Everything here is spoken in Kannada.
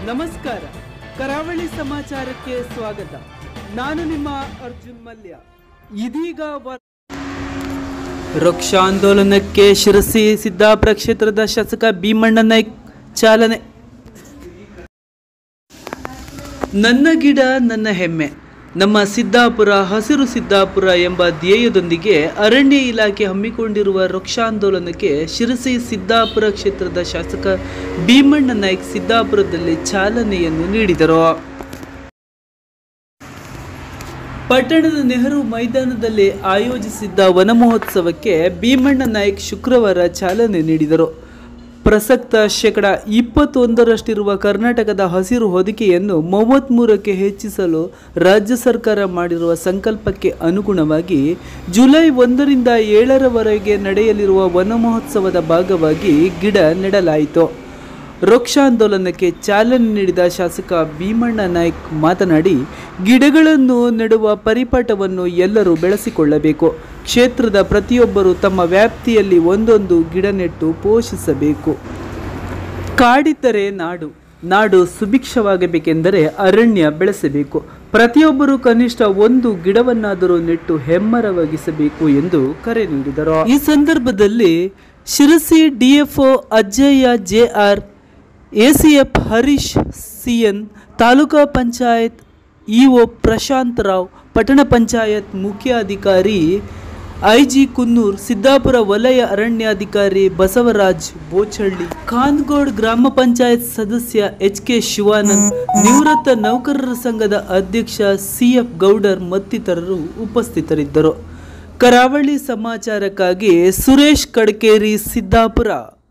ನಮಸ್ಕಾರ ಕರಾವಳಿ ಸಮಾಚಾರಕ್ಕೆ ಸ್ವಾಗತ ನಾನು ನಿಮ್ಮ ಅರ್ಜುನ್ ಮಲ್ಯ ಇದೀಗ ವ- ವೃಕ್ಷಾಂದೋಲನಕ್ಕೆ ಶಿರಸಿ ಸಿದ್ದಾಪುರ ಕ್ಷೇತ್ರದ ಶಾಸಕ ಭೀಮಣ್ಣ ನಾಯ್ಕ್ ಚಾಲನೆ ನನ್ನ ಗಿಡ ನನ್ನ ಹೆಮ್ಮೆ ನಮ್ಮ ಸಿದ್ದಾಪುರ ಹಸಿರು ಸಿದ್ದಾಪುರ ಎಂಬ ಧ್ಯೇಯದೊಂದಿಗೆ ಅರಣ್ಯ ಇಲಾಖೆ ಹಮ್ಮಿಕೊಂಡಿರುವ ವೃಕ್ಷಾಂದೋಲನಕ್ಕೆ ಶಿರಸಿ ಸಿದ್ದಾಪುರ ಕ್ಷೇತ್ರದ ಶಾಸಕ ಭೀಮಣ್ಣ ನಾಯ್ಕ್ ಸಿದ್ದಾಪುರದಲ್ಲಿ ಚಾಲನೆಯನ್ನು ನೀಡಿದರು ಪಟ್ಟಣದ ನೆಹರು ಮೈದಾನದಲ್ಲಿ ಆಯೋಜಿಸಿದ್ದ ವನ ಮಹೋತ್ಸವಕ್ಕೆ ಭೀಮಣ್ಣ ನಾಯ್ಕ್ ಶುಕ್ರವಾರ ಚಾಲನೆ ನೀಡಿದರು ಪ್ರಸಕ್ತ ಶೇಕಡ ಇಪ್ಪತ್ತೊಂದರಷ್ಟಿರುವ ಕರ್ನಾಟಕದ ಹಸಿರು ಹೊದಿಕೆಯನ್ನು ಮೂವತ್ತ್ಮೂರಕ್ಕೆ ಹೆಚ್ಚಿಸಲು ರಾಜ್ಯ ಸರ್ಕಾರ ಮಾಡಿರುವ ಸಂಕಲ್ಪಕ್ಕೆ ಅನುಗುಣವಾಗಿ ಜುಲೈ ಒಂದರಿಂದ ಏಳರವರೆಗೆ ನಡೆಯಲಿರುವ ವನ ಮಹೋತ್ಸವದ ಭಾಗವಾಗಿ ಗಿಡ ನೆಡಲಾಯಿತು ವೃಕ್ಷಾಂದೋಲನಕ್ಕೆ ಚಾಲನೆ ನೀಡಿದ ಶಾಸಕ ಭೀಮಣ್ಣ ನಾಯ್ಕ್ ಮಾತನಾಡಿ ಗಿಡಗಳನ್ನು ನೆಡುವ ಪರಿಪಾಠವನ್ನು ಎಲ್ಲರೂ ಬೆಳೆಸಿಕೊಳ್ಳಬೇಕು ಕ್ಷೇತ್ರದ ಪ್ರತಿಯೊಬ್ಬರು ತಮ್ಮ ವ್ಯಾಪ್ತಿಯಲ್ಲಿ ಒಂದೊಂದು ಗಿಡ ನೆಟ್ಟು ಪೋಷಿಸಬೇಕು ಕಾಡಿದ್ದರೆ ನಾಡು ನಾಡು ಸುಭಿಕ್ಷವಾಗಬೇಕೆಂದರೆ ಅರಣ್ಯ ಬೆಳೆಸಬೇಕು ಪ್ರತಿಯೊಬ್ಬರು ಕನಿಷ್ಠ ಒಂದು ಗಿಡವನ್ನಾದರೂ ನೆಟ್ಟು ಹೆಮ್ಮರವಾಗಿಸಬೇಕು ಎಂದು ಕರೆ ನೀಡಿದರು ಈ ಸಂದರ್ಭದಲ್ಲಿ Sirsi DFO Ajjayya J R ACF Harish C N taluka panchayat EO Prashant Rao ಪಟ್ಟಣ ಪಂಚಾಯತ್ ಮುಖ್ಯಾಧಿಕಾರಿ ಐಜಿ ಕುನ್ನೂರ್ ಸಿದ್ದಾಪುರ ವಲಯ ಅರಣ್ಯಾಧಿಕಾರಿ ಬಸವರಾಜ್ ಬೋಚಳ್ಳಿ ಖಾನ್ಗೋಡ್ ಗ್ರಾಮ ಪಂಚಾಯತ್ ಸದಸ್ಯ ಎಚ್ ಕೆ ಶಿವಾನಂದ್ ನಿವೃತ್ತ ನೌಕರರ ಸಂಘದ ಅಧ್ಯಕ್ಷ ಸಿಎಫ್ ಗೌಡರ್ ಮತ್ತಿತರರು ಉಪಸ್ಥಿತರಿದ್ದರು ಕರಾವಳಿ ಸಮಾಚಾರಕ್ಕಾಗಿ ಸುರೇಶ್ ಕಡ್ಕೇರಿ ಸಿದ್ದಾಪುರ